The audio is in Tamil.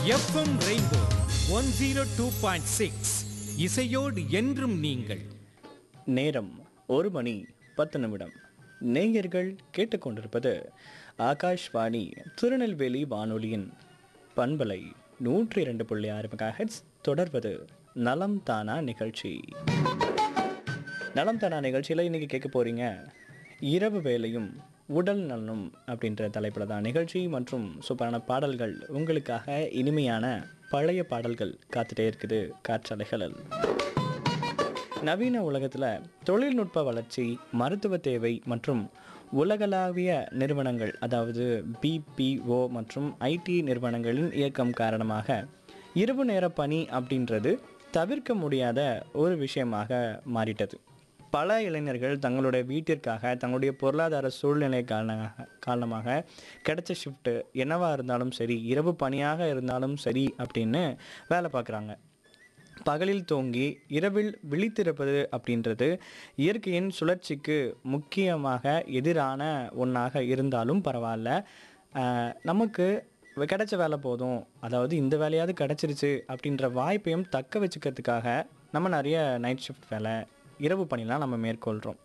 FM rainbow one zero two point six இசையோடு என்றும் நீங்கள் நேரம் ஒரு மணி பத்து நிமிடம் நேயர்கள் கேட்டுக்கொண்டிருப்பது ஆகாஷ்வாணி திருநெல்வேலி வானொலியின் பண்பலை நூற்றி இரண்டு புள்ளி ஆறு மெகாஹெட்ஸ் தொடர்வது நலம் தானா நிகழ்ச்சி நலம் தானா நிகழ்ச்சியில் இன்னைக்கு கேட்க போறீங்க இரவு வேலையும் உடல் நலனும் அப்படின்ற தலைப்பில் தான் நிகழ்ச்சி மற்றும் சூப்பரான பாடல்கள் உங்களுக்காக இனிமையான பழைய பாடல்கள் காத்துட்டே இருக்குது காற்றலைகளில் நவீன உலகத்தில் தொழில்நுட்ப வளர்ச்சி மருத்துவ தேவை மற்றும் உலகளாவிய நிறுவனங்கள் அதாவது பிபிஓ மற்றும் ஐடி நிறுவனங்களின் இயக்கம் காரணமாக இரவு நேர பணி அப்படின்றது தவிர்க்க முடியாத ஒரு விஷயமாக மாறிட்டது பல இளைஞர்கள் தங்களுடைய வீட்டிற்காக தங்களுடைய பொருளாதார சூழ்நிலை காரணமாக காரணமாக கிடைச்ச ஷிஃப்ட்டு என்னவாக இருந்தாலும் சரி இரவு பணியாக இருந்தாலும் சரி அப்படின்னு வேலை பார்க்குறாங்க பகலில் தூங்கி இரவில் விழித்திருப்பது அப்படின்றது இயற்கையின் சுழற்சிக்கு முக்கியமாக எதிரான ஒன்றாக இருந்தாலும் பரவாயில்ல ஆஹ் நமக்கு கிடைச்ச வேலை போதும் அதாவது இந்த வேலையாவது கிடச்சிருச்சு அப்படின்ற வாய்ப்பையும் தக்க வச்சுக்கிறதுக்காக நம்ம நிறைய நைட் ஷிஃப்ட் வேலை இரவு பணிலாம் நம்ம மேற்கொள்கிறோம்